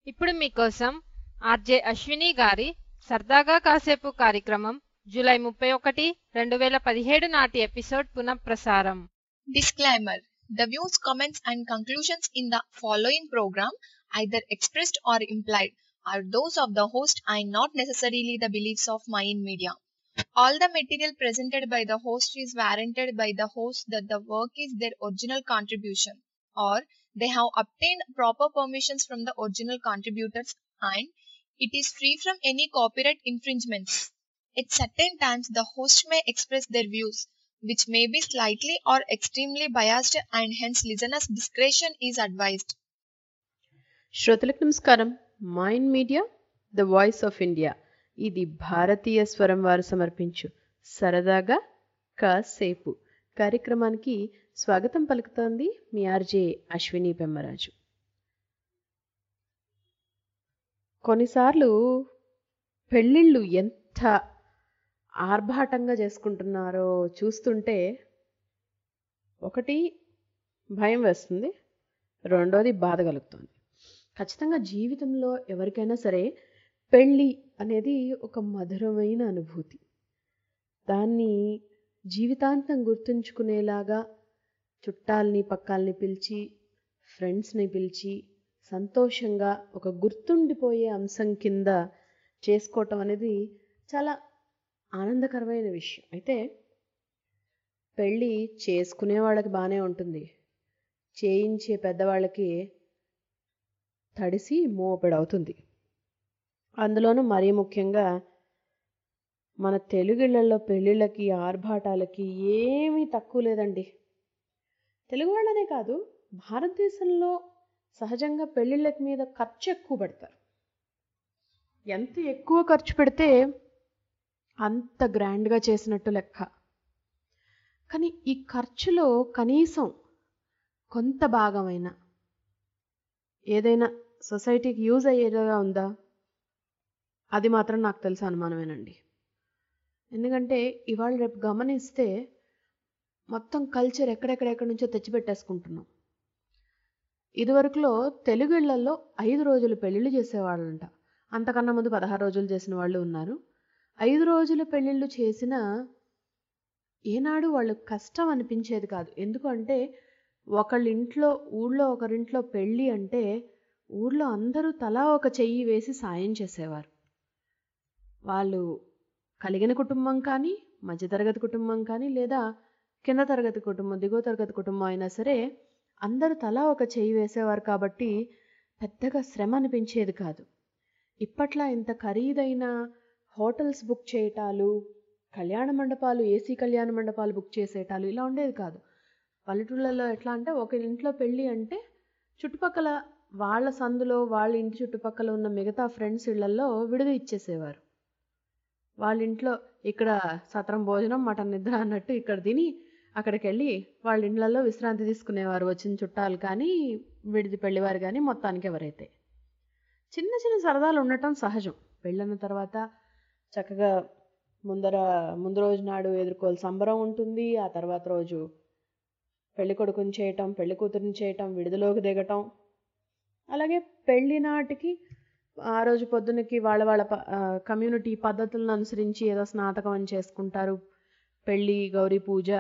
ఇప్పుడు మీకోసం ఆర్జే అశ్విని గారి సరదాగా కాసేపు కార్యక్రమం జూలై ముప్పై ఒకటి రెండు వేల పదిహేడు నాటి ఎపిసోడ్ పునఃప్రసారం Disclaimer The views, comments, and conclusions in the following program, either expressed or implied, are those of the host and not necessarily the beliefs of Mayan Media. All the material presented by the host is warranted by the host that the work is their original contribution or they have obtained proper permissions from the original contributors and it is free from any copyright infringements. At certain times, the host may express their views, which may be slightly or extremely biased, and hence listeners' discretion is advised. శ్రోతలకు నమస్కారం Mind Media the voice of India ఇది భారతీయ స్వరం వారు సమర్పించు సరదాగా కాసేపు కార్యక్రమానికి స్వాగతం పలుకుతోంది మీ ఆర్జే అశ్విని పెమ్మరాజు కొన్నిసార్లు పెళ్ళిళ్ళు ఎంత ఆర్భాటంగా చేసుకుంటున్నారో చూస్తుంటే ఒకటి భయం వేస్తుంది రెండోది బాధ కలుగుతుంది ఖచ్చితంగా జీవితంలో ఎవరికైనా సరే పెళ్ళి అనేది ఒక మధురమైన అనుభూతి దాన్ని జీవితాంతం గుర్తుంచుకునేలాగా చుట్టాలని పక్కాలని పిలిచి ఫ్రెండ్స్ని పిలిచి సంతోషంగా ఒక గుర్తుండిపోయే అంశం కింద చేసుకోవటం అనేది చాలా ఆనందకరమైన విషయం అయితే పెళ్ళి చేసుకునే వాళ్ళకి బాగానే ఉంటుంది చేయించే పెద్దవాళ్ళకి తడిసి మోపెడవుతుంది అందులోనూ మరీ ముఖ్యంగా మన తెలుగుళ్ళల్లో పెళ్ళిళ్ళకి ఆర్భాటాలకి ఏమీ తక్కువ లేదండి తెలుగు వాళ్ళనే కాదు భారతదేశంలో సహజంగా పెళ్ళిళ్ళకి మీద ఖర్చు ఎక్కువ పెడతారు ఎంత ఎక్కువ ఖర్చు పెడితే అంత గ్రాండ్గా చేసినట్టు లెక్క కానీ ఈ ఖర్చులో కనీసం కొంత భాగమైన ఏదైనా సొసైటీకి యూజ్ అయ్యేలాగా ఉందా అది మాత్రం నాకు తెలిసి అనుమానమేనండి ఎందుకంటే ఇవాళ రేపు గమనిస్తే మొత్తం కల్చర్ ఎక్కడెక్కడెక్కడి నుంచో తెచ్చిపెట్టేసుకుంటున్నాం ఇదివరకులో తెలుగు ఇళ్లలో ఐదు రోజులు పెళ్ళిళ్ళు చేసేవాళ్ళంట అంతకన్నా ముందు పదహారు రోజులు చేసిన వాళ్ళు ఉన్నారు ఐదు రోజుల పెళ్ళిళ్ళు చేసిన ఏనాడు వాళ్ళు కష్టం అనిపించేది కాదు ఎందుకంటే ఒకళ్ళ ఇంట్లో ఊళ్ళో ఒకరింట్లో పెళ్ళి అంటే ఊళ్ళో అందరూ తలా ఒక చెయ్యి వేసి సాయం చేసేవారు వాళ్ళు కలిగిన కుటుంబం కానీ మధ్యతరగతి కుటుంబం కానీ లేదా కింద తరగతి కుటుంబం దిగువ తరగతి కుటుంబం అయినా సరే అందరూ తలా ఒక చెయ్యి వేసేవారు కాబట్టి పెద్దగా శ్రమ అనిపించేది కాదు ఇప్పట్లా ఇంత ఖరీదైన హోటల్స్ బుక్ చేయటాలు కళ్యాణ మండపాలు ఏసీ కళ్యాణ మండపాలు బుక్ చేసేటాలు ఇలా ఉండేది కాదు పల్లెటూళ్ళలో ఎట్లా అంటే ఒక ఇంట్లో పెళ్ళి అంటే చుట్టుపక్కల వాళ్ళ సందులో వాళ్ళ ఇంటి చుట్టుపక్కల ఉన్న మిగతా ఫ్రెండ్స్ ఇళ్లలో విడుదల ఇచ్చేసేవారు వాళ్ళ ఇంట్లో ఇక్కడ సత్రం భోజనం మటన్ నిద్ర అన్నట్టు ఇక్కడ తిని అక్కడికి వెళ్ళి వాళ్ళ ఇండ్లలో విశ్రాంతి తీసుకునేవారు వచ్చిన చుట్టాలు కానీ విడిది పెళ్లివారు కానీ మొత్తానికి ఎవరైతే చిన్న చిన్న సరదాలు ఉండటం సహజం పెళ్ళన్న తర్వాత చక్కగా ముందర ముందు రోజు నాడు ఎదుర్కోవాలి సంబరం ఉంటుంది ఆ తర్వాత రోజు పెళ్లి కొడుకుని చేయటం పెళ్లి కూతురిని చేయటం విడుదలోకి దిగటం అలాగే పెళ్లి నాటికి ఆ రోజు పొద్దునకి వాళ్ళ వాళ్ళ కమ్యూనిటీ పద్ధతులను అనుసరించి ఏదో స్నాతకం అని చేసుకుంటారు పెళ్ళి గౌరీ పూజ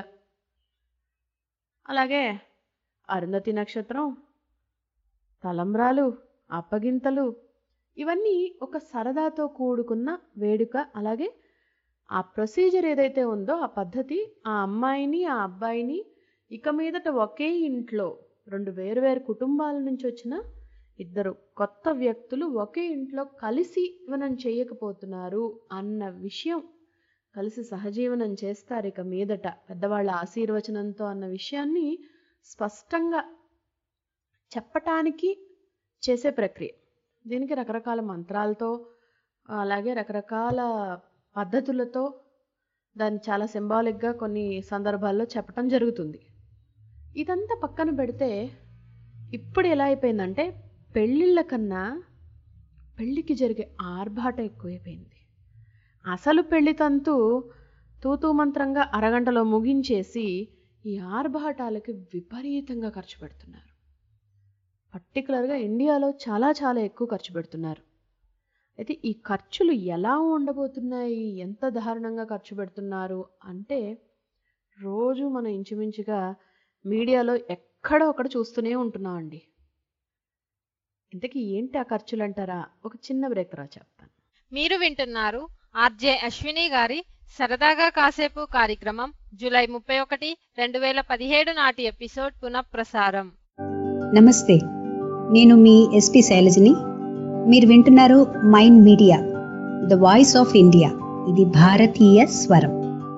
అలాగే అరుంధతి నక్షత్రం తలంబ్రాలు అప్పగింతలు ఇవన్నీ ఒక సరదాతో కూడుకున్న వేడుక అలాగే ఆ ప్రొసీజర్ ఏదైతే ఉందో ఆ పద్ధతి ఆ అమ్మాయిని ఆ అబ్బాయిని ఇక మీదట ఒకే ఇంట్లో రెండు వేరువేరు కుటుంబాల నుంచి వచ్చిన ఇద్దరు కొత్త వ్యక్తులు ఒకే ఇంట్లో కలిసి జీవనం చేయకపోతున్నారు అన్న విషయం కలిసి సహజీవనం చేస్తారు ఇక మీదట పెద్దవాళ్ళ ఆశీర్వచనంతో అన్న విషయాన్ని స్పష్టంగా చెప్పటానికి చేసే ప్రక్రియ దీనికి రకరకాల మంత్రాలతో అలాగే రకరకాల పద్ధతులతో దాన్ని చాలా సింబాలిక్గా కొన్ని సందర్భాల్లో చెప్పటం జరుగుతుంది ఇదంతా పక్కన పెడితే ఇప్పుడు ఎలా అయిపోయిందంటే పెళ్ళిళ్ళ కన్నా పెళ్ళికి జరిగే ఆర్భాటం ఎక్కువైపోయింది అసలు పెళ్లి తంతు తూతూ మంత్రంగా అరగంటలో ముగించేసి ఈ ఆర్భాటాలకి విపరీతంగా ఖర్చు పెడుతున్నారు పర్టికులర్గా ఇండియాలో చాలా చాలా ఎక్కువ ఖర్చు పెడుతున్నారు అయితే ఈ ఖర్చులు ఎలా ఉండబోతున్నాయి ఎంత దారుణంగా ఖర్చు పెడుతున్నారు అంటే రోజు మనం ఇంచుమించుగా మీడియాలో ఎక్కడో ఒకడ చూస్తూనే ఉంటున్నామండి ఇంతకీ ఏంటి ఆ ఖర్చులు అంటారా ఒక చిన్న బ్రేక్ తర్వాత చెప్తాను మీరు వింటున్నారు ఆర్జే అశ్విని గారి సరదాగా కాసేపు కార్యక్రమం జూలై ముప్పై ఒకటి రెండు వేల పదిహేడు నాటి ఎపిసోడ్ పునఃప్రసారం నమస్తే నేను మీ ఎస్పి శైలజని మీరు వింటున్నారు Mind Media the voice of India ఇది భారతీయ స్వరం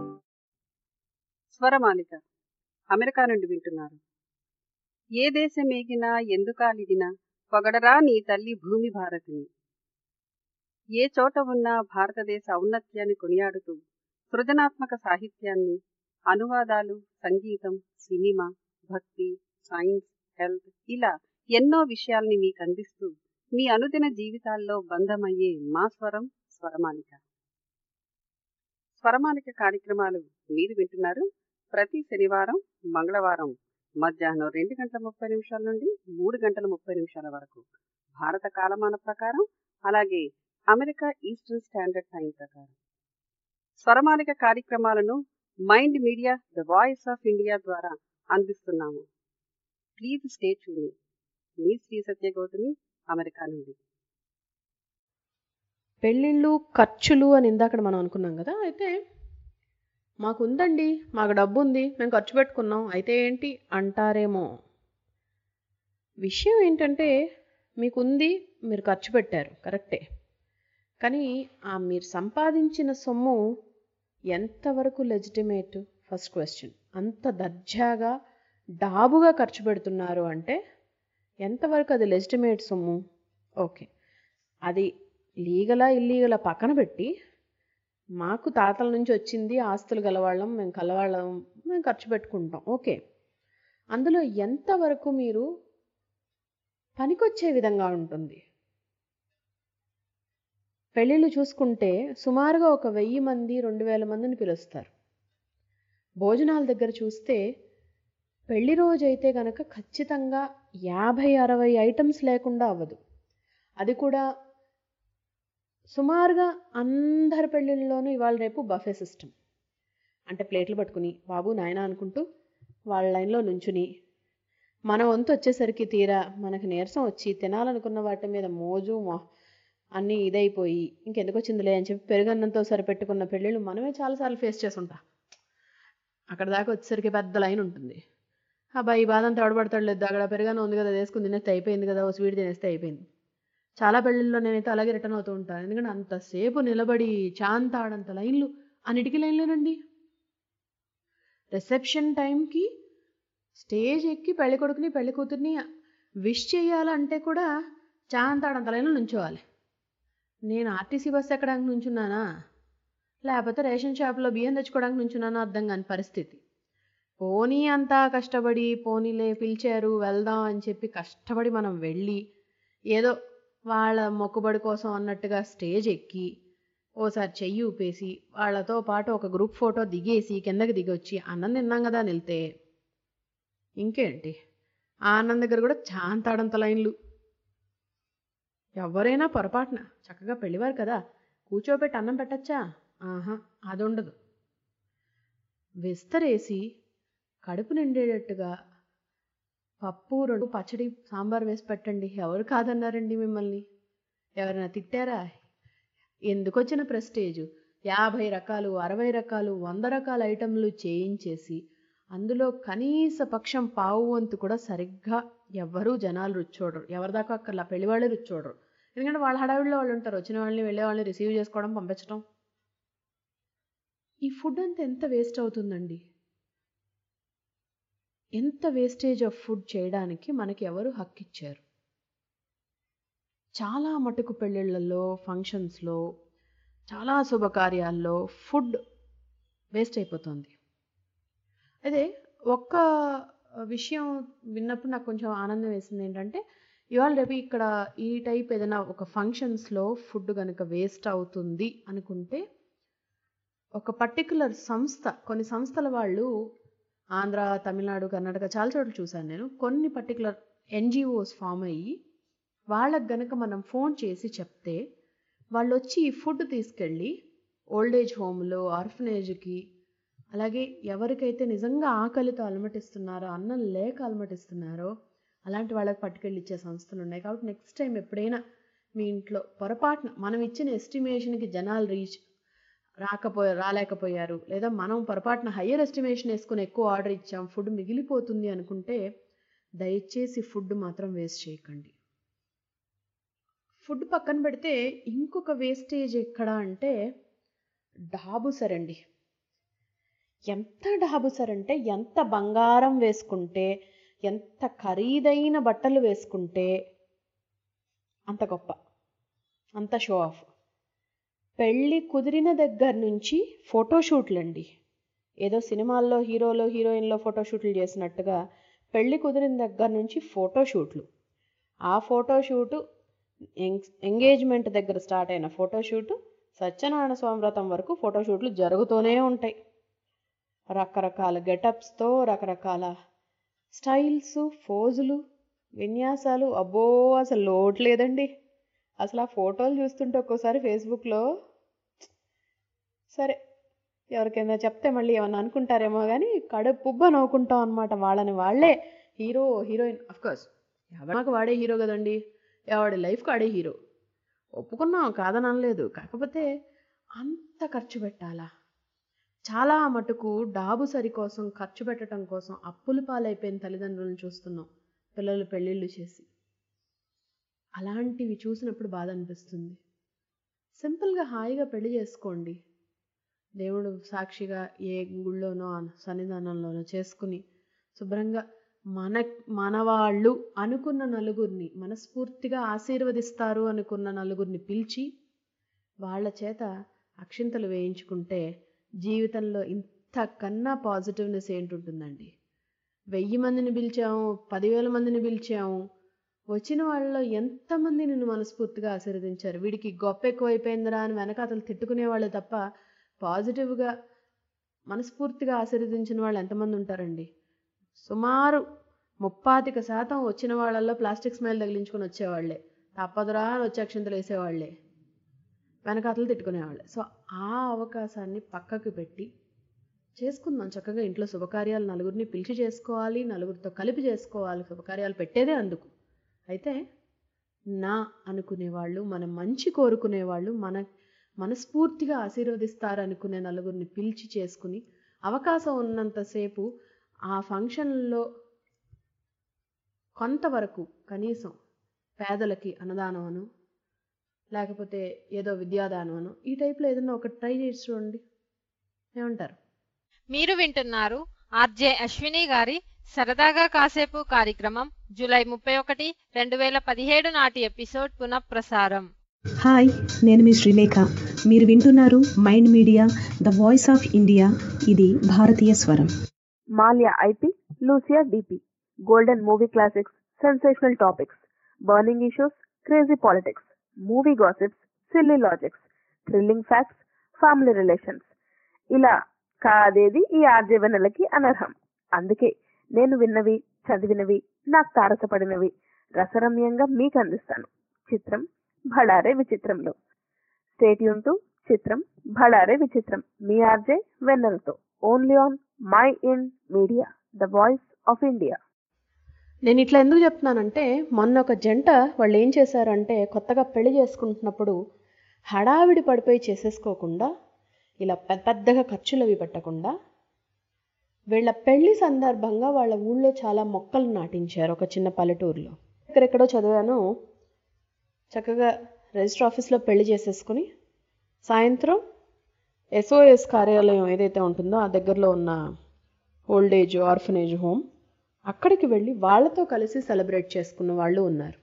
స్వరమాలిక అమెరికా నుండి వింటున్నారు ఏ దేశమేగినా ఎందుకాలిదినా పొగడరా నీ తల్లి భూమి భారతిని ఏ చోట ఉన్నా భారతదేశ ఔన్నత్యాన్ని కొనియాడుతూ సృజనాత్మక సాహిత్యాన్ని అనువాదాలు సంగీతం సినిమా భక్తి సైన్స్ హెల్త్ ఇలా ఎన్నో విషయాల్ని మీకు అందిస్తూ మీ అనుదిన జీవితాల్లో బంధమయ్యే మా స్వరం స్వరమాలిక స్వరమాలిక కార్యక్రమాలు మీరు వింటున్నారు ప్రతి శనివారం మంగళవారం మధ్యాహ్నం రెండు గంటల ముప్పై నిమిషాల నుండి మూడు గంటల ముప్పై నిమిషాల వరకు భారత కాలమాన ప్రకారం అలాగే అమెరికా ఈస్టర్న్ స్టాండర్డ్ టైం ప్రకారం స్వరమాలిక కార్యక్రమాలను Mind Media the voice of India ద్వారా అందిస్తున్నాము ప్లీజ్ స్టే ట్యూన్ మీ శ్రీ సత్య గౌతమి అమెరికా నుండి పెళ్ళిళ్ళు ఖర్చులు అని ఇందాక మనం అనుకున్నాం కదా అయితే మాకు ఉందండి మాకు డబ్బు ఉంది మేము ఖర్చు పెట్టుకున్నాం అయితే ఏంటి అంటారేమో విషయం ఏంటంటే మీకు ఉంది మీరు ఖర్చు పెట్టారు కరెక్టే కానీ ఆ మీరు సంపాదించిన సొమ్ము ఎంతవరకు లెజిటిమేట్ ఫస్ట్ క్వశ్చన్ అంత దర్జాగా డాబుగా ఖర్చు పెడుతున్నారు అంటే ఎంతవరకు అది లెజిటిమేట్ సొమ్ము ఓకే అది లీగలా ఇల్లీగలా పక్కన పెట్టి మాకు తాతల నుంచి వచ్చింది ఆస్తులు గలవాళ్ళం మేము కలవాళ్ళం మేము ఖర్చు పెట్టుకుంటాం ఓకే అందులో ఎంతవరకు మీరు పనికొచ్చే విధంగా ఉంటుంది పెళ్ళిళ్ళు చూసుకుంటే సుమారుగా ఒక వెయ్యి మంది రెండు వేల మందిని పిలుస్తారు భోజనాల దగ్గర చూస్తే పెళ్లి రోజు అయితే కనుక ఖచ్చితంగా యాభై అరవై ఐటమ్స్ లేకుండా అవ్వదు అది కూడా సుమారుగా అందరి పెళ్ళిళ్ళలోనూ ఇవాళ రేపు బఫే సిస్టమ్ అంటే ప్లేట్లు పట్టుకుని బాబు నాయన అనుకుంటూ వాళ్ళ లైన్లో నుంచుని మన వంతు వచ్చేసరికి తీరా మనకు నీరసం వచ్చి తినాలనుకున్న వాటి మీద మోజు మొ అన్నీ ఇదైపోయి ఇంకెందుకు వచ్చిందిలే అని చెప్పి పెరుగన్నంతో సరిపెట్టుకున్న పెళ్ళిళ్ళు మనమే చాలాసార్లు ఫేస్ చేసుంటా అక్కడ దాకా వచ్చేసరికి పెద్ద లైన్ ఉంటుంది అబ్బాయి ఈ బాధ అంతా ఎవడబడతాడు లేదు అక్కడ పెరుగన్నం ఉంది కదా వేసుకుని తినేస్తే అయిపోయింది కదా ఓ స్వీట్ తినేస్తే అయిపోయింది చాలా పెళ్ళిళ్ళలో నేనైతే అలాగే రిటర్న్ అవుతూ ఉంటాను ఎందుకంటే అంతసేపు నిలబడి చాంతాడంత లైన్లు అన్నిటికీ లైన్లేనండి రిసెప్షన్ టైంకి స్టేజ్ ఎక్కి పెళ్లి కొడుకుని పెళ్లి కూతుర్ని విష్ చేయాలంటే కూడా చాంతాడంత లైన్లో నుంచోవాలి నేను ఆర్టీసీ బస్ ఎక్కడానికి నుంచున్నానా లేకపోతే రేషన్ షాప్లో బియ్యం తెచ్చుకోవడానికి నుంచున్నానా అర్థం కాని పరిస్థితి పోనీ అంతా కష్టపడి పోనీలే పిలిచారు వెళ్దాం అని చెప్పి కష్టపడి మనం వెళ్ళి ఏదో వాళ్ళ మొక్కుబడి కోసం అన్నట్టుగా స్టేజ్ ఎక్కి ఓసారి చెయ్యి ఊపేసి వాళ్ళతో పాటు ఒక గ్రూప్ ఫోటో దిగేసి కిందకి దిగొచ్చి అన్నం తిన్నాం కదా అని వెళ్తే ఇంకేంటి ఆ అన్నం దగ్గర కూడా చాంతాడంత లైన్లు ఎవరైనా పొరపాటున చక్కగా పెళ్లివారు కదా కూర్చోబెట్టి అన్నం పెట్టచ్చా ఆహా అది ఉండదు విస్తరేసి కడుపు నిండేటట్టుగా పప్పు రెండు పచ్చడి సాంబార్ వేసి పెట్టండి ఎవరు కాదన్నారండి మిమ్మల్ని ఎవరైనా తిట్టారా ఎందుకు వచ్చిన ప్రెస్టేజ్ యాభై రకాలు అరవై రకాలు వంద రకాల ఐటెంలు చేయించేసి అందులో కనీస పక్షం పావు వంతు కూడా సరిగ్గా ఎవ్వరూ జనాలు రుచి చూడరు ఎవరిదాకా అక్కర్లా పెళ్లివాళ్ళే రుచి చూడరు ఎందుకంటే వాళ్ళ హడావిడిలో వాళ్ళు ఉంటారు వచ్చిన వాళ్ళని వెళ్ళే వాళ్ళని రిసీవ్ చేసుకోవడం పంపించడం ఈ ఫుడ్ అంతా ఎంత వేస్ట్ అవుతుందండి ఎంత వేస్టేజ్ ఆఫ్ ఫుడ్ చేయడానికి మనకి ఎవరు హక్కు ఇచ్చారు చాలా మటుకు పెళ్ళిళ్ళల్లో ఫంక్షన్స్లో చాలా శుభకార్యాల్లో ఫుడ్ వేస్ట్ అయిపోతుంది అదే ఒక్క విషయం విన్నప్పుడు నాకు కొంచెం ఆనందం వేసింది ఏంటంటే ఇవాళ రేపు ఇక్కడ ఈ టైప్ ఏదైనా ఒక ఫంక్షన్స్లో ఫుడ్ కనుక వేస్ట్ అవుతుంది అనుకుంటే ఒక పర్టికులర్ సంస్థ కొన్ని సంస్థల వాళ్ళు ఆంధ్ర తమిళనాడు కర్ణాటక చాలా చోట్ల చూశాను నేను కొన్ని పర్టికులర్ ఎన్జిఓస్ ఫామ్ అయ్యి వాళ్ళకి గనక మనం ఫోన్ చేసి చెప్తే వాళ్ళు వచ్చి ఈ ఫుడ్ తీసుకెళ్ళి ఓల్డ్ ఏజ్ హోమ్లో ఆర్ఫనేజ్కి అలాగే ఎవరికైతే నిజంగా ఆకలితో అలమటిస్తున్నారో అన్నం లేక అలమటిస్తున్నారో అలాంటి వాళ్ళకి పట్టుకెళ్ళి ఇచ్చే సంస్థలు ఉన్నాయి కాబట్టి నెక్స్ట్ టైం ఎప్పుడైనా మీ ఇంట్లో పొరపాటున మనం ఇచ్చిన ఎస్టిమేషన్కి జనాలు రీచ్ రాకపోయా రాలేకపోయారు లేదా మనం పొరపాటున హయ్యర్ ఎస్టిమేషన్ వేసుకుని ఎక్కువ ఆర్డర్ ఇచ్చాం ఫుడ్ మిగిలిపోతుంది అనుకుంటే దయచేసి ఫుడ్ మాత్రం వేస్ట్ చేయకండి ఫుడ్ పక్కన పెడితే ఇంకొక వేస్టేజ్ ఎక్కడ అంటే డాబుసర్ అండి ఎంత డాబుసర్ అంటే ఎంత బంగారం వేసుకుంటే ఎంత ఖరీదైన బట్టలు వేసుకుంటే అంత గొప్ప అంత షో ఆఫ్ పెళ్ళి కుదిరిన దగ్గర నుంచి ఫోటోషూట్లండి ఏదో సినిమాల్లో హీరోలో హీరోయిన్లో ఫోటోషూట్లు చేసినట్టుగా పెళ్ళి కుదిరిన దగ్గర నుంచి ఫోటోషూట్లు ఆ ఫోటోషూటు ఎంగేజ్మెంట్ దగ్గర స్టార్ట్ అయిన ఫోటోషూటు సత్యనారాయణ స్వామి వ్రతం వరకు ఫోటోషూట్లు జరుగుతూనే ఉంటాయి రకరకాల గెటప్స్తో రకరకాల స్టైల్స్ ఫోజులు విన్యాసాలు అబ్బో అసలు లోటు లేదండి అసలు ఆ ఫోటోలు చూస్తుంటే ఒక్కోసారి ఫేస్బుక్లో సరే ఎవరికైనా చెప్తే మళ్ళీ ఏమన్నా అనుకుంటారేమో కానీ కడుపుబ్బ నవ్వుకుంటాం అనమాట వాళ్ళని వాళ్ళే హీరో హీరోయిన్ అఫ్కోర్స్ ఎవరికి వాడే హీరో కదండి ఎవడి లైఫ్కి ఆడే హీరో ఒప్పుకున్నాం కాదని అనలేదు కాకపోతే అంత ఖర్చు పెట్టాలా చాలా మటుకు డాబు సరి కోసం ఖర్చు పెట్టడం కోసం అప్పులు పాలైపోయిన తల్లిదండ్రులను చూస్తున్నాం పిల్లలు పెళ్ళిళ్ళు చేసి అలాంటివి చూసినప్పుడు బాధ అనిపిస్తుంది సింపుల్గా హాయిగా పెళ్లి చేసుకోండి దేవుడు సాక్షిగా ఏ గుళ్ళోనో సన్నిధానంలోనో చేసుకుని శుభ్రంగా మన మనవాళ్ళు అనుకున్న నలుగురిని మనస్ఫూర్తిగా ఆశీర్వదిస్తారు అనుకున్న నలుగురిని పిలిచి వాళ్ళ చేత అక్షింతలు వేయించుకుంటే జీవితంలో ఇంతకన్నా పాజిటివ్నెస్ ఏంటుంటుందండి వెయ్యి మందిని పిలిచాము పదివేల మందిని పిలిచాము వచ్చిన వాళ్ళలో ఎంతమంది నిన్ను మనస్ఫూర్తిగా ఆశీర్వదించారు వీడికి గొప్ప ఎక్కువైపోయిందిరా అని వెనకాతలు తిట్టుకునే వాళ్ళు తప్ప పాజిటివ్గా మనస్ఫూర్తిగా ఆశీర్వదించిన వాళ్ళు ఎంతమంది ఉంటారండి సుమారు ముప్పాతిక శాతం వచ్చిన వాళ్ళల్లో ప్లాస్టిక్ స్మైల్ తగిలించుకొని వచ్చేవాళ్ళే తప్పదురా అని వచ్చి అక్షింతలు వేసేవాళ్ళే వెనకాతలు తిట్టుకునేవాళ్ళే సో ఆ అవకాశాన్ని పక్కకు పెట్టి చేసుకుందాం చక్కగా ఇంట్లో శుభకార్యాలు నలుగురిని పిలిచి చేసుకోవాలి నలుగురితో కలిపి చేసుకోవాలి శుభకార్యాలు పెట్టేదే అందుకు అయితే నా అనుకునేవాళ్ళు మన మంచి కోరుకునేవాళ్ళు మన మనస్ఫూర్తిగా ఆశీర్వదిస్తారు అనుకునే నలుగురిని పిలిచి చేసుకుని అవకాశం ఉన్నంతసేపు ఆ ఫంక్షన్లో కొంతవరకు కనీసం పేదలకి అన్నదానం అను లేకపోతే ఏదో విద్యాదానం అను ఈ టైప్లో ఏదైనా ఒకటి ట్రై చేసి చూడండి ఏమంటారు మీరు వింటున్నారు ఆర్జే అశ్విని గారి సరదాగా కాసేపు కార్యక్రమం జూలై ముప్పై ఒకటి రెండు వేల పదిహేడు నాటి ఎపిసోడ్ పునఃప్రసారం హాయ్ నేను మీ శ్రీలేఖ మీరు వింటున్నారు Mind Media the voice of India ఇది భారతీయ స్వరం మాల్యా ఐపి లూసియా డిపి golden movie classics sensational topics burning issues crazy politics movie gossips silly logics thrilling facts family relations ఇలా కాదేది ఈ ఆర్జీవనలకి అనర్హం అందుకే నేను విన్నవి చదివినవి నాకు తారసపడినవి రసరమ్యంగా మీకు అందిస్తాను చిత్రం భడారే విచిత్రంలో స్టేట్ టు చిత్రం భడారే విచిత్రం మీ ఆర్జే వెన్నెలతో only on Mind Media the voice of India నేను ఇట్లా ఎందుకు చెప్తున్నానంటే మొన్న ఒక జంట వాళ్ళు ఏం చేశారంటే కొత్తగా పెళ్లి చేసుకుంటున్నప్పుడు హడావిడి పడిపోయి చేసేసుకోకుండా ఇలా పెద్ద పెద్దగా ఖర్చులు అవి పెట్టకుండా వీళ్ళ పెళ్లి సందర్భంగా వాళ్ళ ఊళ్ళో చాలా మొక్కలు నాటించారు ఒక చిన్న పల్లెటూరులో ఎక్కడెక్కడో చదివాను చక్కగా రిజిస్టర్ ఆఫీస్లో పెళ్లి చేసేసుకుని సాయంత్రం ఎస్ఓఎస్ కార్యాలయం ఏదైతే ఉంటుందో ఆ దగ్గరలో ఉన్న ఓల్డ్ ఏజ్ ఆర్ఫనేజ్ హోమ్ అక్కడికి వెళ్ళి వాళ్ళతో కలిసి సెలబ్రేట్ చేసుకున్న వాళ్ళు ఉన్నారు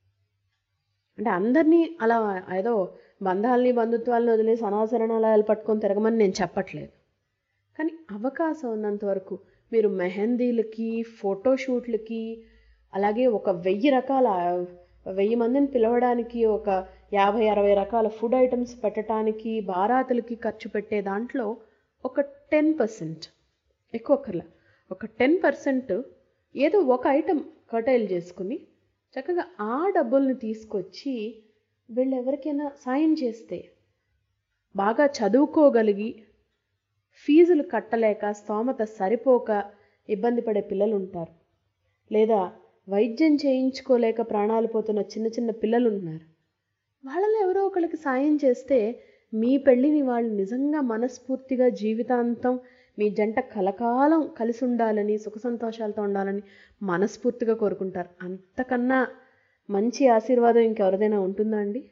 అంటే అందరినీ అలా ఏదో బంధాలని బంధుత్వాలను వదిలేసి అనాచరణాలు పట్టుకొని తిరగమని నేను చెప్పట్లేదు కానీ అవకాశం ఉన్నంత వరకు మీరు మెహందీలకి ఫోటోషూట్లకి అలాగే ఒక వెయ్యి రకాల వెయ్యి మందిని పిలవడానికి ఒక యాభై అరవై రకాల ఫుడ్ ఐటమ్స్ పెట్టడానికి బారాతులకి ఖర్చు పెట్టే దాంట్లో ఒక టెన్ పర్సెంట్ ఎక్కువ ఒక్కర్లా ఒక టెన్ పర్సెంట్ ఏదో ఒక ఐటమ్ కటైల్ చేసుకుని చక్కగా ఆ డబ్బుల్ని తీసుకొచ్చి వీళ్ళు ఎవరికైనా సాయం చేస్తే బాగా చదువుకోగలిగి ఫీజులు కట్టలేక స్తోమత సరిపోక ఇబ్బంది పడే పిల్లలు ఉంటారు లేదా వైద్యం చేయించుకోలేక ప్రాణాలు పోతున్న చిన్న చిన్న పిల్లలు ఉన్నారు వాళ్ళలో ఎవరో ఒకరికి సాయం చేస్తే మీ పెళ్ళిని వాళ్ళు నిజంగా మనస్ఫూర్తిగా జీవితాంతం మీ జంట కలకాలం కలిసి ఉండాలని సుఖ సంతోషాలతో ఉండాలని మనస్ఫూర్తిగా కోరుకుంటారు అంతకన్నా మంచి ఆశీర్వాదం ఇంకెవరిదైనా ఉంటుందా అండి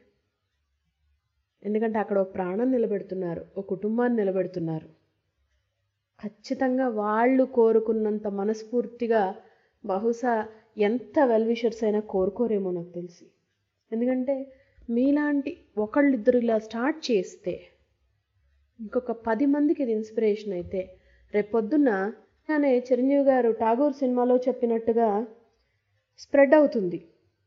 ఎందుకంటే అక్కడ ఒక ప్రాణం నిలబెడుతున్నారు ఒక కుటుంబాన్ని నిలబెడుతున్నారు ఖచ్చితంగా వాళ్ళు కోరుకున్నంత మనస్ఫూర్తిగా బహుశా ఎంత వెల్విషర్స్ అయినా కోరుకోరేమో నాకు తెలిసి ఎందుకంటే మీలాంటి ఒకళ్ళిద్దరు ఇలా స్టార్ట్ చేస్తే ఇంకొక పది మందికి ఇది ఇన్స్పిరేషన్ అయితే రేపొద్దున్న అనే చిరంజీవి గారు ఠాగూర్ సినిమాలో చెప్పినట్టుగా స్ప్రెడ్ అవుతుంది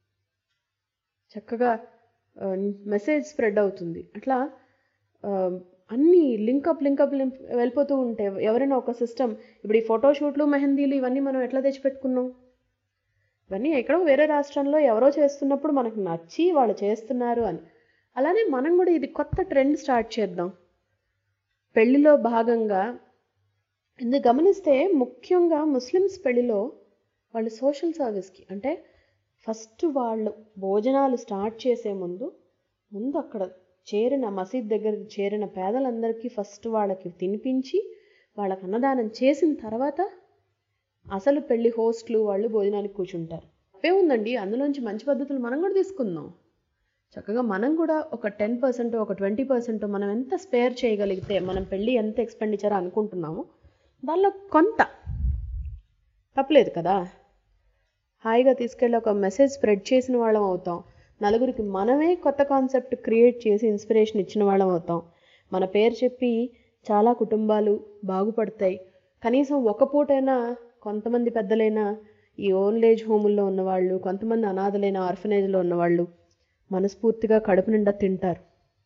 చక్కగా మెసేజ్ స్ప్రెడ్ అవుతుంది అట్లా ఆ, అన్నీ లింకప్ లింకప్ లింక్ వెళ్ళిపోతూ ఉంటే ఎవరైనా ఒక సిస్టమ్ ఇప్పుడు ఈ ఫోటోషూట్లు మెహందీలు ఇవన్నీ మనం ఎట్లా తెచ్చిపెట్టుకున్నాం ఇవన్నీ ఎక్కడో వేరే రాష్ట్రంలో ఎవరో చేస్తున్నప్పుడు మనకు నచ్చి వాళ్ళు చేస్తున్నారు అని అలానే మనం కూడా ఇది కొత్త ట్రెండ్ స్టార్ట్ చేద్దాం పెళ్లిలో భాగంగా ఇందుకు గమనిస్తే ముఖ్యంగా ముస్లిమ్స్ పెళ్లిలో వాళ్ళు సోషల్ సర్వీస్కి అంటే ఫస్ట్ వాళ్ళు భోజనాలు స్టార్ట్ చేసే ముందు ముందు అక్కడ చేరిన మసీద్ దగ్గర చేరిన పేదలందరికీ ఫస్ట్ వాళ్ళకి తినిపించి వాళ్ళకి అన్నదానం చేసిన తర్వాత అసలు పెళ్లి హోస్ట్లు వాళ్ళు భోజనానికి కూర్చుంటారు తప్పే ఉందండి అందులోంచి మంచి పద్ధతులు మనం కూడా తీసుకుందాం చక్కగా మనం కూడా ఒక టెన్ పర్సెంట్ ఒక ట్వంటీ పర్సెంట్ మనం ఎంత స్పేర్ చేయగలిగితే మనం పెళ్ళి ఎంత ఎక్స్పెండిచర్ అనుకుంటున్నామో దానిలో కొంత తప్పలేదు కదా హాయిగా తీసుకెళ్ళి ఒక మెసేజ్ స్ప్రెడ్ చేసిన వాళ్ళం అవుతాం నలుగురికి మనమే కొత్త కాన్సెప్ట్ క్రియేట్ చేసి ఇన్స్పిరేషన్ ఇచ్చిన వాళ్ళం అవుతాం మన పేరు చెప్పి చాలా కుటుంబాలు బాగుపడతాయి కనీసం ఒక పూటైనా కొంతమంది పెద్దలైనా ఈ ఓల్డ్ ఏజ్ హోముల్లో ఉన్నవాళ్ళు కొంతమంది అనాథలైన ఆర్ఫనేజ్లో ఉన్నవాళ్ళు మనస్ఫూర్తిగా కడుపు నిండా తింటారు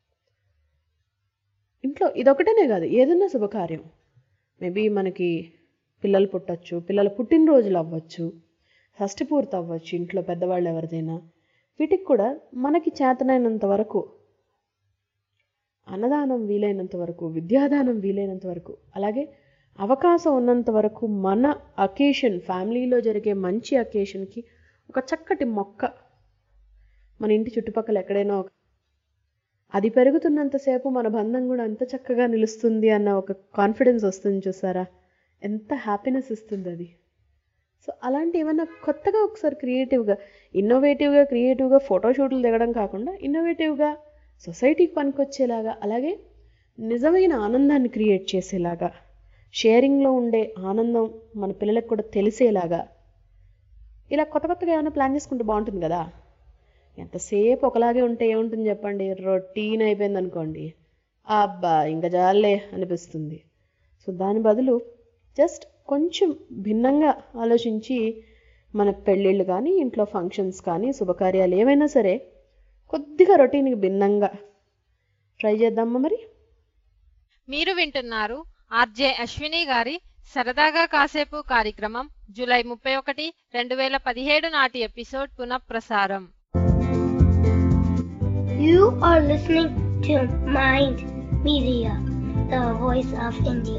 ఇంట్లో ఇదొకటేనే కాదు ఏదన్నా శుభకార్యం మేబీ మనకి పిల్లలు పుట్టచ్చు పిల్లల పుట్టినరోజులు అవ్వచ్చు షష్ఠి పూర్తి అవ్వచ్చు ఇంట్లో పెద్దవాళ్ళు ఎవరిదైనా వీటికి కూడా మనకి చేతనైనంత వరకు అన్నదానం వీలైనంత వరకు విద్యాదానం వీలైనంత వరకు అలాగే అవకాశం ఉన్నంత వరకు మన అకేషన్ ఫ్యామిలీలో జరిగే మంచి అకేషన్కి ఒక చక్కటి మొక్క మన ఇంటి చుట్టుపక్కల ఎక్కడైనా ఒక అది పెరుగుతున్నంతసేపు మన బంధం కూడా అంత చక్కగా నిలుస్తుంది అన్న ఒక కాన్ఫిడెన్స్ వస్తుంది చూసారా ఎంత హ్యాపీనెస్ ఇస్తుంది అది సో అలాంటి ఏమైనా కొత్తగా ఒకసారి క్రియేటివ్గా ఇన్నోవేటివ్గా క్రియేటివ్గా ఫోటోషూట్లు దిగడం కాకుండా ఇన్నోవేటివ్గా సొసైటీకి పనికొచ్చేలాగా అలాగే నిజమైన ఆనందాన్ని క్రియేట్ చేసేలాగా షేరింగ్లో ఉండే ఆనందం మన పిల్లలకు కూడా తెలిసేలాగా ఇలా కొత్త కొత్తగా ఏమైనా ప్లాన్ చేసుకుంటే బాగుంటుంది కదా ఎంతసేపు ఒకలాగే ఉంటే ఏముంటుంది చెప్పండి రొటీన్ అయిపోయింది అనుకోండి అబ్బా ఇంకా జాలే అనిపిస్తుంది సో దాని బదులు జస్ట్ కొంచెం భిన్నంగా ఆలోచించి మన పెళ్ళిళ్ళు కానీ ఇంట్లో ఫంక్షన్స్ కానీ శుభకార్యాలు ఏమైనా సరే కొద్దిగా రొటీన్కి భిన్నంగా ట్రై చేద్దామా మరి మీరు వింటున్నారు ఆర్జే అశ్విని గారి సరదాగా కాసేపు కార్యక్రమం జూలై ముప్పై ఒకటి రెండు వేల పదిహేడు నాటి ఎపిసోడ్ పునఃప్రసారం You are listening to Mind Media, the voice of India.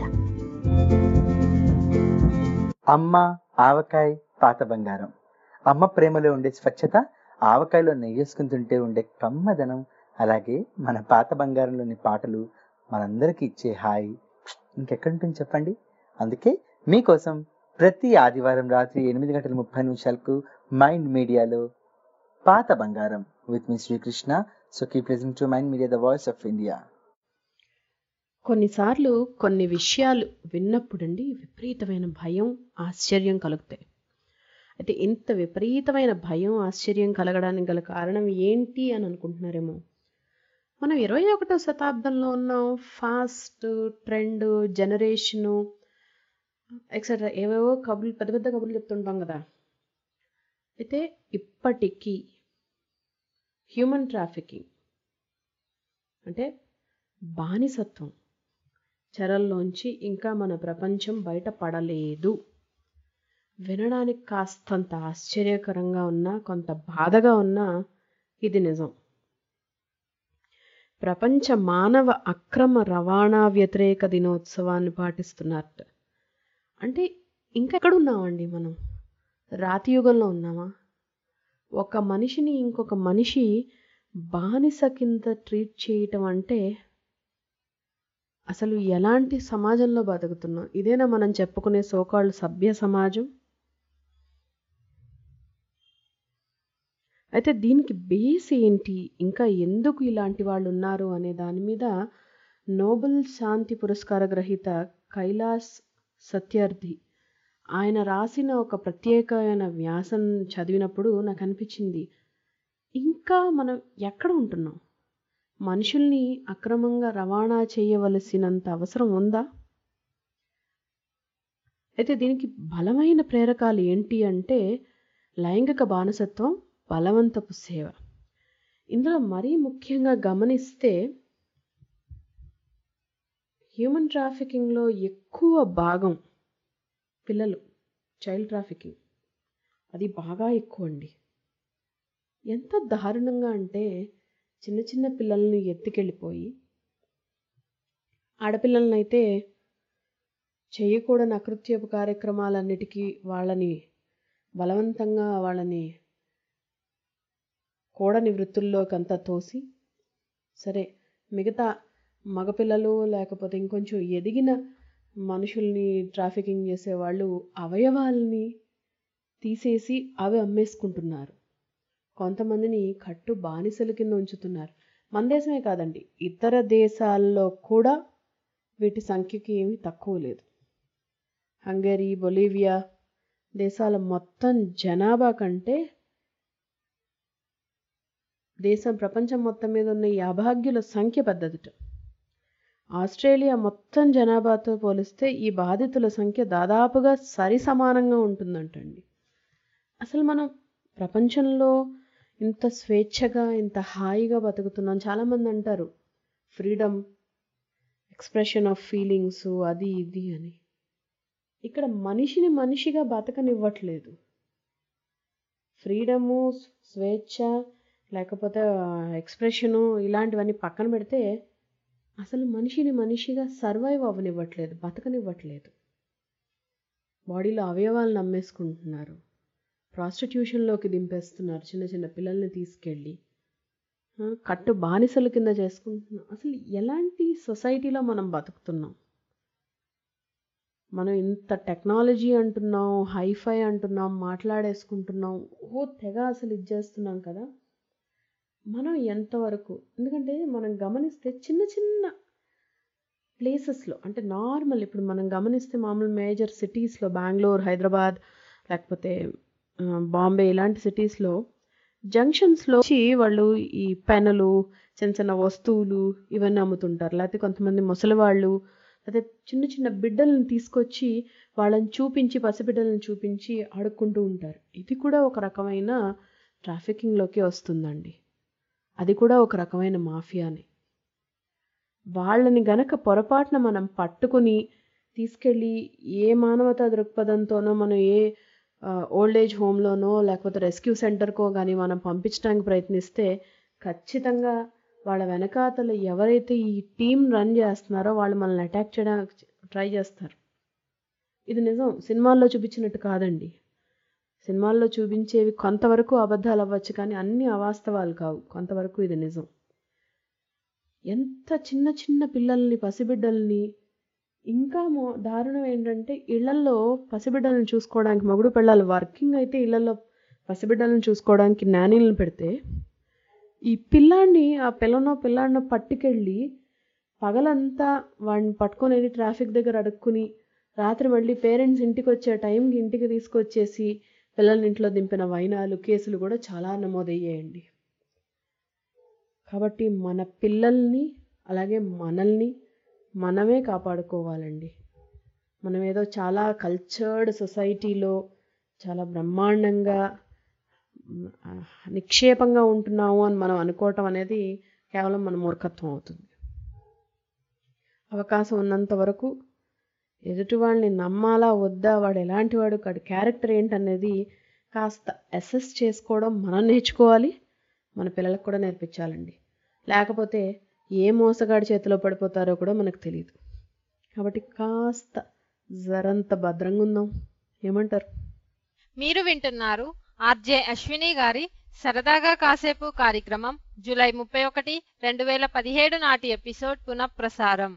అమ్మ ఆవకాయ పాత బంగారం అమ్మ ప్రేమలో ఉండే స్వచ్ఛత ఆవకాయలో నెయ్యేసుకుని తింటే ఉండే కమ్మదనం అలాగే మన పాత బంగారంలోని పాటలు మనందరికీ ఇచ్చే హాయి ఇంకెక్కడి ఉంటుంది చెప్పండి అందుకే మీకోసం ప్రతి ఆదివారం రాత్రి ఎనిమిది గంటల ముప్పై నిమిషాలకు మైండ్ మీడియాలో పాత బంగారం విత్ మీ Srikrishna so keep listening to Mind Media the voice of India కొన్నిసార్లు కొన్ని విషయాలు విన్నప్పుడండి విపరీతమైన భయం ఆశ్చర్యం కలుగుతాయి అయితే ఇంత విపరీతమైన భయం ఆశ్చర్యం కలగడానికి గల కారణం ఏంటి అని అనుకుంటున్నారేమో మనం ఇరవై ఒకటో శతాబ్దంలో ఉన్నాం ఫాస్ట్ ట్రెండ్ జనరేషను ఎక్సెట్రా ఏవేవో కబుర్లు పెద్ద పెద్ద కబుర్లు చెప్తుంటాం కదా అయితే ఇప్పటికీ హ్యూమన్ ట్రాఫికింగ్ అంటే బానిసత్వం చెరల్లోంచి ఇంకా మన ప్రపంచం బయటపడలేదు వినడానికి కాస్తంత ఆశ్చర్యకరంగా ఉన్నా కొంత బాధగా ఉన్నా ఇది నిజం ప్రపంచ మానవ అక్రమ రవాణా వ్యతిరేక దినోత్సవాన్ని పాటిస్తున్నారట అంటే ఇంకెక్కడ ఉన్నామండి మనం రాతి యుగంలో ఉన్నామా ఒక మనిషిని ఇంకొక మనిషి బానిస కింద ట్రీట్ చేయటం అంటే అసలు ఎలాంటి సమాజంలో బతుకుతున్నాం ఇదేనా మనం చెప్పుకునే సోకాళ్ళు సభ్య సమాజం అయితే దీనికి బేస్ ఏంటి ఇంకా ఎందుకు ఇలాంటి వాళ్ళు ఉన్నారు అనే దాని మీద నోబెల్ శాంతి పురస్కార గ్రహీత కైలాస్ సత్యార్థి ఆయన రాసిన ఒక ప్రత్యేకమైన వ్యాసం చదివినప్పుడు నాకు అనిపించింది ఇంకా మనం ఎక్కడ ఉంటున్నాం మనుషుల్ని అక్రమంగా రవాణా చేయవలసినంత అవసరం ఉందా అయితే దీనికి బలమైన ప్రేరకాలు ఏంటి అంటే లైంగిక బానిసత్వం బలవంతపు సేవ ఇందులో మరీ ముఖ్యంగా గమనిస్తే హ్యూమన్ ట్రాఫికింగ్లో ఎక్కువ భాగం పిల్లలు చైల్డ్ ట్రాఫికింగ్ అది బాగా ఎక్కువ అండి ఎంత దారుణంగా అంటే చిన్న చిన్న పిల్లల్ని ఎత్తుకెళ్ళిపోయి ఆడపిల్లలని అయితే చేయకూడని అకృత్యపు కార్యక్రమాలన్నిటికీ వాళ్ళని బలవంతంగా వాళ్ళని కూడని వృత్తుల్లోకి అంతా తోసి సరే మిగతా మగపిల్లలు లేకపోతే ఇంకొంచెం ఎదిగిన మనుషుల్ని ట్రాఫికింగ్ చేసేవాళ్ళు అవయవాల్ని తీసేసి అవి అమ్మేసుకుంటున్నారు కొంతమందిని కట్టు బానిసల కింద ఉంచుతున్నారు మన దేశమే కాదండి ఇతర దేశాల్లో కూడా వీటి సంఖ్యకి ఏమీ తక్కువ లేదు హంగరీ బొలీవియా దేశాల మొత్తం జనాభా కంటే దేశం ప్రపంచం మొత్తం మీద ఉన్న ఈ అభాగ్యుల సంఖ్య పెద్దదిట ఆస్ట్రేలియా మొత్తం జనాభాతో పోలిస్తే ఈ బాధితుల సంఖ్య దాదాపుగా సరి సమానంగా ఉంటుందంటండి అసలు మనం ప్రపంచంలో ఇంత స్వేచ్ఛగా ఇంత హాయిగా బతుకుతున్నాం చాలామంది అంటారు ఫ్రీడమ్ ఎక్స్ప్రెషన్ ఆఫ్ ఫీలింగ్స్ అది ఇది అని ఇక్కడ మనిషిని మనిషిగా బతకనివ్వట్లేదు ఫ్రీడము స్వేచ్ఛ లేకపోతే ఎక్స్ప్రెషను ఇలాంటివన్నీ పక్కన పెడితే అసలు మనిషిని మనిషిగా సర్వైవ్ అవ్వనివ్వట్లేదు బతకనివ్వట్లేదు బాడీలో అవయవాలను అమ్మేసుకుంటున్నారు ప్రాస్టిట్యూషన్లోకి దింపేస్తున్నారు చిన్న చిన్న పిల్లల్ని తీసుకెళ్ళి కట్టు బానిసల కింద చేసుకుంటున్నాం అసలు ఎలాంటి సొసైటీలో మనం బతుకుతున్నాం మనం ఇంత టెక్నాలజీ అంటున్నాం హైఫై అంటున్నాం మాట్లాడేసుకుంటున్నాం ఓ తెగ అసలు ఇది చేస్తున్నాం కదా మనం ఎంతవరకు ఎందుకంటే మనం గమనిస్తే చిన్న చిన్న ప్లేసెస్లో అంటే నార్మల్ ఇప్పుడు మనం గమనిస్తే మామూలు మేజర్ సిటీస్లో బెంగళూరు హైదరాబాద్ లేకపోతే బాంబే ఇలాంటి సిటీస్లో జంక్షన్స్లో వచ్చి వాళ్ళు ఈ పెన్నులు చిన్న చిన్న వస్తువులు ఇవన్నీ అమ్ముతుంటారు లేకపోతే కొంతమంది ముసలివాళ్ళు లేకపోతే చిన్న చిన్న బిడ్డలను తీసుకొచ్చి వాళ్ళని చూపించి పసిబిడ్డలను చూపించి ఆడుకుంటూ ఉంటారు ఇది కూడా ఒక రకమైన ట్రాఫికింగ్లోకి వస్తుందండి అది కూడా ఒక రకమైన మాఫియానే వాళ్ళని గనక పొరపాటున మనం పట్టుకుని తీసుకెళ్ళి ఏ మానవతా దృక్పథంతోనో మనం ఏ ఓల్డ్ ఏజ్ హోమ్లోనో లేకపోతే రెస్క్యూ సెంటర్కో కానీ మనం పంపించడానికి ప్రయత్నిస్తే ఖచ్చితంగా వాళ్ళ వెనకాతలు ఎవరైతే ఈ టీం రన్ చేస్తున్నారో వాళ్ళు మనల్ని అటాక్ చేయడానికి ట్రై చేస్తారు ఇది నిజం సినిమాల్లో చూపించినట్టు కాదండి సినిమాల్లో చూపించేవి కొంతవరకు అబద్ధాలు అవ్వచ్చు కానీ అన్ని అవాస్తవాలు కావు కొంతవరకు ఇది నిజం ఎంత చిన్న చిన్న పిల్లల్ని పసిబిడ్డల్ని ఇంకా మో దారుణం ఏంటంటే ఇళ్లల్లో పసిబిడ్డలను చూసుకోవడానికి మగుడు పిల్లలు వర్కింగ్ అయితే ఇళ్లలో పసిబిడ్డలను చూసుకోవడానికి నానీలను పెడితే ఈ పిల్లాడిని ఆ పిల్లనో పిల్లాడినో పట్టుకెళ్ళి పగలంతా వాడిని పట్టుకొని వెళ్ళి ట్రాఫిక్ దగ్గర అడుక్కుని రాత్రి మళ్ళీ పేరెంట్స్ ఇంటికి వచ్చే టైంకి ఇంటికి తీసుకొచ్చేసి పిల్లల్ని ఇంట్లో దింపిన వైనాలు కేసులు కూడా చాలా నమోదయ్యాయండి కాబట్టి మన పిల్లల్ని అలాగే మనల్ని మనమే కాపాడుకోవాలండి మనం ఏదో చాలా కల్చర్డ్ సొసైటీలో చాలా బ్రహ్మాండంగా నిక్షేపంగా ఉంటున్నాము అని మనం అనుకోవటం అనేది కేవలం మన మూర్ఖత్వం అవుతుంది అవకాశం ఉన్నంత వరకు ఎదుటి వాళ్ళని నమ్మాలా వద్దా వాడు ఎలాంటి వాడు వాడి క్యారెక్టర్ ఏంటనేది కాస్త అసెస్ చేసుకోవడం మనం నేర్చుకోవాలి మన పిల్లలకు కూడా నేర్పించాలండి లేకపోతే ఏ మోసగాడి చేతిలో పడిపోతారో కూడా మనకు తెలియదు కాబట్టి కాస్త జరంత భద్రంగా ఉందాం ఏమంటారు మీరు వింటున్నారు ఆర్జే అశ్విని గారి సరదాగా కాసేపు కార్యక్రమం జూలై ముప్పై ఒకటి రెండు వేల పదిహేడు నాటి ఎపిసోడ్ పునఃప్రసారం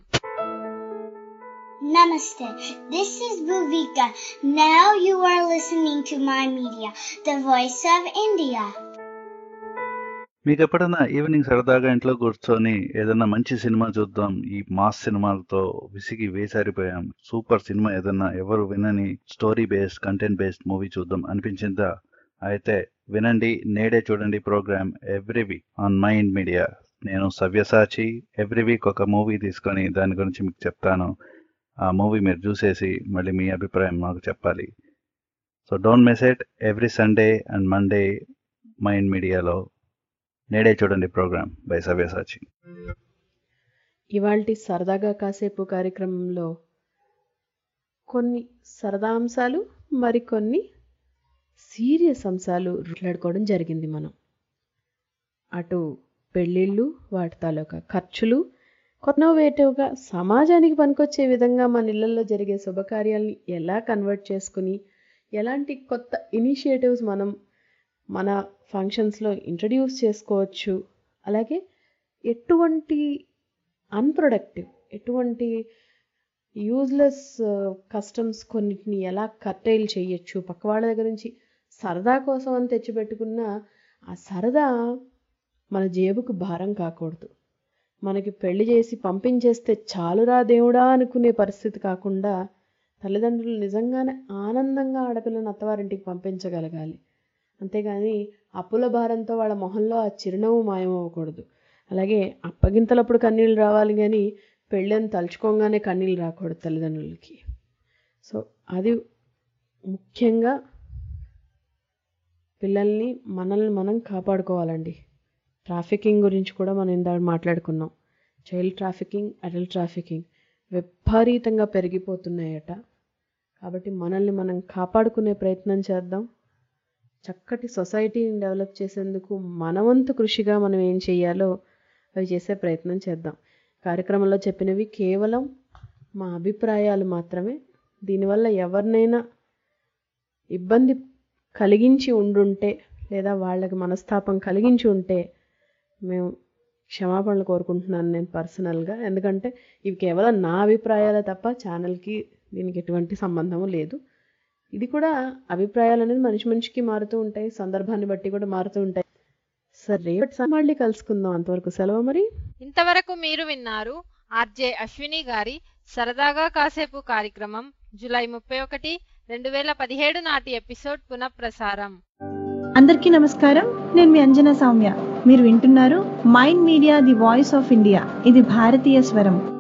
Namaste. This is Bhuvika. Now you are listening to my media, the voice of India. మీకు ఎప్పుడైనా ఈవినింగ్ సరదాగా ఇంట్లో కూర్చొని ఏదైనా మంచి సినిమా చూద్దాం ఈ మాస్ సినిమాలతో విసిగి వేసారిపోయాం సూపర్ సినిమా ఏదైనా ఎవరు వినని story based content based movie చూద్దాం అనిపించిందా అయితే వినండి నేడే చూడండి program every week on Mind Media నేను సవ్యసాచి ఎవ్రీ వీక్ ఒక మూవీ తీసుకొని దాని గురించి మీకు చెప్తాను ఆ మూవీ మీరు చూసేసి మళ్ళీ మీ అభిప్రాయం మాకు చెప్పాలి so don't miss it every Sunday and Monday Mind మీడియాలో నేడే చూడండి ప్రోగ్రామ్ బై సవ్యసాచి ఇవాల్టి సరదాగా కాసేపు కార్యక్రమంలో కొన్ని సరదా అంశాలు మరికొన్ని సీరియస్ అంశాలు మాట్లాడుకోవడం జరిగింది మనం అటు పెళ్ళిళ్ళు వాటి తాలూకా ఖర్చులు కొన్నోవేటివ్గా సమాజానికి పనికొచ్చే విధంగా మన ఇళ్లలో జరిగే శుభకార్యాలని ఎలా కన్వర్ట్ చేసుకుని ఎలాంటి కొత్త ఇనిషియేటివ్స్ మనం మన ఫంక్షన్స్లో ఇంట్రడ్యూస్ చేసుకోవచ్చు అలాగే ఎటువంటి అన్ప్రొడక్టివ్ ఎటువంటి యూజ్లెస్ కస్టమ్స్ కొన్నిటిని ఎలా కర్టైల్ చేయొచ్చు పక్క వాళ్ళ దగ్గర నుంచి సరదా కోసం అని తెచ్చిపెట్టుకున్న ఆ సరదా మన జేబుకు భారం కాకూడదు మనకి పెళ్లి చేసి పంపించేస్తే చాలురా దేవుడా అనుకునే పరిస్థితి కాకుండా తల్లిదండ్రులు నిజంగానే ఆనందంగా ఆడపిల్లని అత్తవారింటికి పంపించగలగాలి అంతేగాని అప్పుల భారంతో వాళ్ళ మొహంలో ఆ చిరునవ్వు మాయమవ్వకూడదు అలాగే అప్పగింతలప్పుడు కన్నీళ్ళు రావాలి కానీ పెళ్ళని తలుచుకోగానే కన్నీళ్ళు రాకూడదు తల్లిదండ్రులకి సో అది ముఖ్యంగా పిల్లల్ని మనల్ని మనం కాపాడుకోవాలండి ట్రాఫికింగ్ గురించి కూడా మనం ఇందాక మాట్లాడుకున్నాం చైల్డ్ ట్రాఫికింగ్ అడల్ట్ ట్రాఫికింగ్ విపరీతంగా పెరిగిపోతున్నాయట కాబట్టి మనల్ని మనం కాపాడుకునే ప్రయత్నం చేద్దాం చక్కటి సొసైటీని డెవలప్ చేసేందుకు మనవంతు కృషిగా మనం ఏం చేయాలో అవి చేసే ప్రయత్నం చేద్దాం కార్యక్రమంలో చెప్పినవి కేవలం మా అభిప్రాయాలు మాత్రమే దీనివల్ల ఎవరినైనా ఇబ్బంది కలిగించి ఉండుంటే లేదా వాళ్ళకి మనస్తాపం కలిగించి ఉంటే మేము క్షమాపణలు కోరుకుంటున్నాను నేను పర్సనల్గా ఎందుకంటే ఇవి కేవలం నా అభిప్రాయాలే తప్ప ఛానల్కి దీనికి ఎటువంటి సంబంధము లేదు ఇది కూడా అభిప్రాయాలు అనేది మనిషి మనిషికి మారుతూ ఉంటాయి సందర్భాన్ని బట్టి కూడా మారుతూ ఉంటాయి సరే రేపటి మళ్ళీ కలుసుకుందాం అంతవరకు సెలవు మరి ఇంతవరకు మీరు విన్నారు ఆర్జే అశ్విని గారి సరదాగా కాసేపు కార్యక్రమం జూలై ముప్పై ఒకటి రెండు వేల పదిహేడు నాటి ఎపిసోడ్ పునఃప్రసారం అందరికీ నమస్కారం నేను మీ అంజనా సౌమ్య మీరు వింటున్నారు Mind Media the voice of India ఇది భారతీయ స్వరం